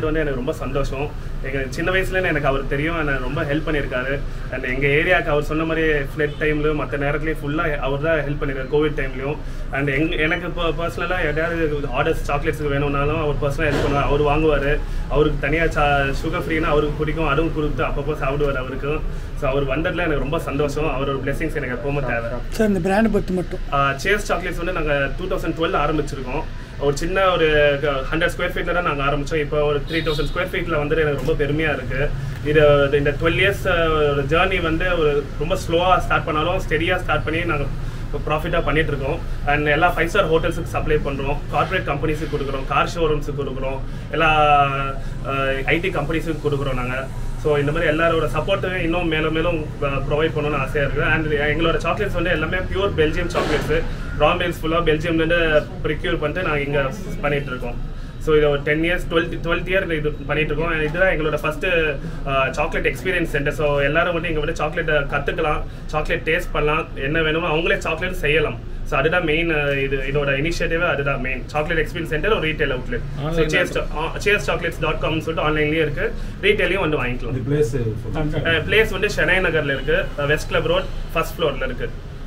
வந்து எனக்கு ரொம்ப சந்தோஷம் எங்கள் சின்ன வயசுலேருந்து எனக்கு அவர் தெரியும் எனக்கு ரொம்ப ஹெல்ப் பண்ணியிருக்காரு அண்ட் எங்கள் ஏரியாவுக்கு அவர் சொன்ன மாதிரி ஃப்ளட் டைம்லையும் மற்ற நேரத்துலையும் ஃபுல்லாக அவர் தான் ஹெல்ப் பண்ணியிருக்காரு கோவிட் டைம்லையும் அண்ட் எங் எனக்கு இப்போ பர்சனலாக எதாவது ஆர்டர்ஸ் சாக்லேட்ஸுக்கு வேணும்னாலும் அவர் பர்சனலாக ஹெல்ப் பண்ணுவார் அவர் வாங்குவார் அவருக்கு தனியாக சா சுகர் ஃப்ரீனா அவருக்கு பிடிக்கும் அதுவும் கொடுத்து அப்பப்போ சாப்பிடுவார் அவருக்கும் ஸோ அவர் வந்ததில் எனக்கு ரொம்ப சந்தோஷம் அவரோட பிளெஸிங்ஸ் எனக்கு எப்பவுமே தேவை சார் இந்த பிராண்டை பற்றி மட்டும் சேஸ் சாக்லேட்ஸ் வந்து நாங்கள் டூ தௌசண்ட் டுவெல் ஆரம்பிச்சிருக்கோம் ஒரு சின்ன ஒரு ஹண்ட்ரட் ஸ்கொயர் ஃபீட்டில் தான் நாங்கள் ஆரம்பித்தோம் இப்போ ஒரு த்ரீ தௌசண்ட் ஸ்கொயர் ஃபீட்டில் வந்து எனக்கு ரொம்ப பெருமையாக இருக்குது இது இந்த டுவெல் இயர்ஸ் ஒரு ஜேர்னி வந்து ஒரு ரொம்ப ஸ்லோவாக ஸ்டார்ட் பண்ணாலும் ஸ்டெடியாக ஸ்டார்ட் பண்ணி நாங்கள் இப்போ ப்ராஃபிட்டாக பண்ணிட்டு இருக்கோம் அண்ட் எல்லா ஃபைவ் ஸ்டார் ஹோட்டல்ஸுக்கு சப்ளை பண்ணுறோம் கார்ப்பரேட் கம்பெனிஸுக்கு கொடுக்குறோம் கார் ஷோரூம்ஸுக்கு கொடுக்குறோம் எல்லா ஐடி கம்பெனிஸுக்கு கொடுக்குறோம் நாங்கள் ஸோ இந்த மாதிரி எல்லாரோட சப்போர்ட்டு இன்னும் மேலும் மேலும் ப்ரொவைட் பண்ணணும்னு ஆசையாக இருக்குது அண்ட் எங்களோட சாக்லேட்ஸ் வந்து எல்லாமே pure Belgium chocolates raw mills ஃபுல்லாக பெல்ஜியம்லேருந்து ப்ரிக்யூர் பண்ணிட்டு நாங்கள் இங்கே பண்ணிட்டு இருக்கோம் ஸோ இது ஒரு ten years twelfth twelfth year இது பண்ணிட்டு இருக்கோம் And இதுதான் எங்களோட first chocolate experience centre so எல்லாரும் வந்து இங்கே வந்து சாக்லேட்டை கற்றுக்கலாம் சாக்லேட் டேஸ்ட் பண்ணலாம் என்ன வேணுமோ அவங்களே சாக்லேட் செய்யலாம் ஸோ அதுதான் மெயின் இது இதோட இனிஷியேட்டிவ் அதுதான் மெயின் சாக்லேட் எக்ஸ்பீரியன்ஸ் சென்டர் ஒரு retail outlet so chairs chairs chocolates dot காம்னு சொல்லிட்டு ஆன்லைன்லேயே இருக்கு ரீட்டைலையும் வந்து வாங்கிக்கலாம் இந்த பிளேஸ் பிளேஸ் வந்து சென்னை நகர்ல இருக்கு வெஸ்ட் கிளப் ரோட் ஃபர்ஸ்ட் ஃப்ளோர்ல இருக்கு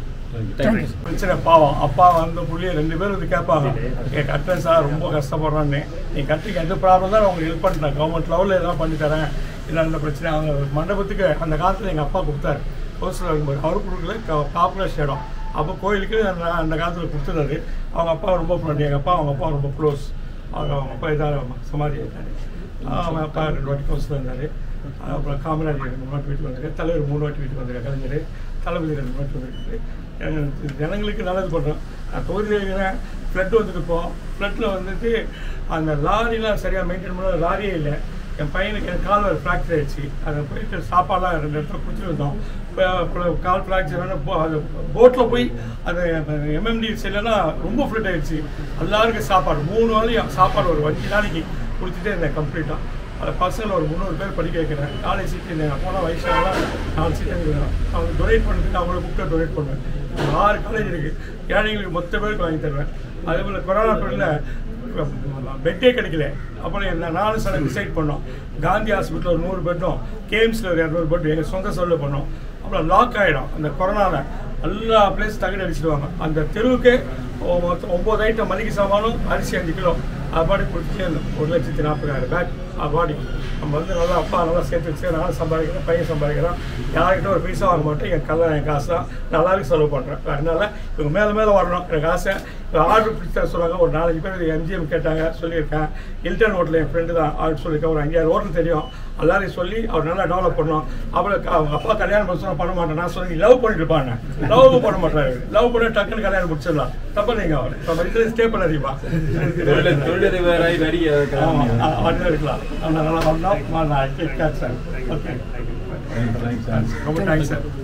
பிரச்சனை பாவம் அப்பா வந்த புள்ளிய ரெண்டு பேரும் வந்து கேட்பாங்க என் கட்டுறேன் சார் ரொம்ப கஷ்டப்படுறான்னு நீ கட்டி எந்த ப்ராப்ளம் தான் உங்களுக்கு ஹெல்ப் பண்ணிட்டேன் கவர்மெண்ட் லெவலில் எதாவது பண்ணி தரேன் இல்லை அந்த பிரச்சனை அவங்க மண்டபத்துக்கு அந்த காலத்தில் எங்கள் அப்பா கொடுத்தாரு ஹோஸ்டல் இருக்கும்போது அவர் கொடுக்கல பாப்புலர் இடம் அப்போ கோயிலுக்கு அந்த அந்த காலத்தில் கொடுத்துருந்தாரு அவங்க அப்பா ரொம்ப ஃப்ரெண்ட் எங்கள் அப்பா அவங்க அப்பா ரொம்ப க்ளோஸ் அவங்க அவங்க அப்பா இதாக சமாதி ஆயிட்டாரு அவங்க அப்பா ரெண்டு வாட்டி கவுன்சில் இருந்தார் அப்புறம் காமராஜர் ரெண்டு மூணு வாட்டி வீட்டுக்கு வந்திருக்காரு தலைவர் மூணு வாட்டி வீட்டுக்கு வந்திருக்காரு கலைஞர் தளபதி ரெண்டு வாட்டி வந்திருக்காரு எனக்கு ஜனங்களுக்கு நல்லது பண்ணுறோம் நான் தொகுதியில் இருக்கிறேன் ஃப்ளட் வந்துட்டு இப்போ ஃப்ளட்டில் வந்துட்டு அந்த லாரிலாம் சரியாக மெயின்டைன் பண்ண லாரியே இல்லை என் பையனுக்கு என் கால் ஒரு ஃப்ராக்சர் ஆயிடுச்சு அதை போயிட்டு சாப்பாடுலாம் ரெண்டு இடத்துல குடிச்சிட்டு வந்தோம் இப்போ அப்புறம் கால் ஃப்ராக்சர் வேணும் போ அது போட்டில் போய் அது எம்எம்டி இல்லைன்னா ரொம்ப ஃப்ளட் ஆயிடுச்சு எல்லாருக்கும் சாப்பாடு மூணு வேளையும் சாப்பாடு ஒரு அஞ்சு நாளைக்கு கொடுத்துட்டே இருந்தேன் கம்ப்ளீட்டாக அந்த பசங்களை ஒரு முந்நூறு பேர் படிக்க வைக்கிறேன் காலேஜ் சீட் இருந்தேன் போனால் வயசாகலாம் நாலு சீட் இருக்கிறேன் அவங்க டொனேட் பண்ணுறதுக்கு அவங்கள கூப்பிட்டு டொனேட் பண்ணுவேன் ஒரு ஆறு காலேஜ் இருக்குது ஏழைங்களுக்கு மொத்த பேருக்கு வாங்கி தருவேன் அதே போல் கொரோனா பீரியடில் பெட்டே கிடைக்கல அப்புறம் என்ன நானும் சில டிசைட் பண்ணோம் காந்தி ஹாஸ்பிட்டல் ஒரு நூறு பெட்டும் கேம்ஸில் ஒரு இரநூறு பெட்டும் எங்கள் சொந்த சொல்ல பண்ணோம் அப்புறம் லாக் ஆகிடும் அந்த கொரோனாவில் எல்லா பிளேஸ் தகுதி அடிச்சிடுவாங்க அந்த தெருவுக்கு ஒ- மொத்தம் ஒம்பது ஐட்டம் மளிகை சாமானும் அரிசி அஞ்சு கிலோ அது பாடி கொடுத்துட்டே இருந்தோம் ஒரு லட்சத்தி நாற்பதாயிரம் பேக் அது பாடி நம்ம வந்து நல்லா அப்பா நல்லா சேர்த்து வச்சு நானும் சம்பாதிக்கிறேன் பையன் சம்பாதிக்கிறேன் யார்கிட்ட ஒரு பைசா வாங்க மாட்டேன் என் கல்யாணம் என் காசு தான் நல்லா இருக்கு செலவு பண்ணுறேன் அதனால இவங்க மேலே மேலே வரணும் எனக்கு ஆசை ஆர்டர் பிடிச்சா சொல்லுவாங்க ஒரு நாலஞ்சு பேர் எம்ஜிஎம் கேட்டாங்க சொல்லியிருக்கேன் ஹில்டன் ஹோட்டல் என் ஃப்ரெண்டு தான் ஆர்டர் சொல்லியிருக்கேன் ஒரு அஞ்சாறு ஹோட்டல் தெரியும் எல்லாரையும் சொல்லி அவர் நல்லா டெவலப் பண்ணோம் அப்புறம் க- அவங்க அப்பா கல்யாணம் பண்ண சொன்னா பண்ண மாட்டேன் நான் சொல்லி லவ் பண்ணிட்டு இருப்பாங்க லவ் பண்ண மாட்டாரு லவ் பண்ண டக்குன்னு கல்யாணம் முடிச்சிடலாம் தப்பு நீங்க அவர் நம்ம இதில் ஸ்டே பண்ணாதீங்களா தொழில் தொழிலதிபராய் நடிகை ஆமாம் அப்படிதான் இருக்கலாம் நல்லா வந்தோம் நான் கேட்க சார் ஓகே ரொம்ப தேங்க்ஸ் சார்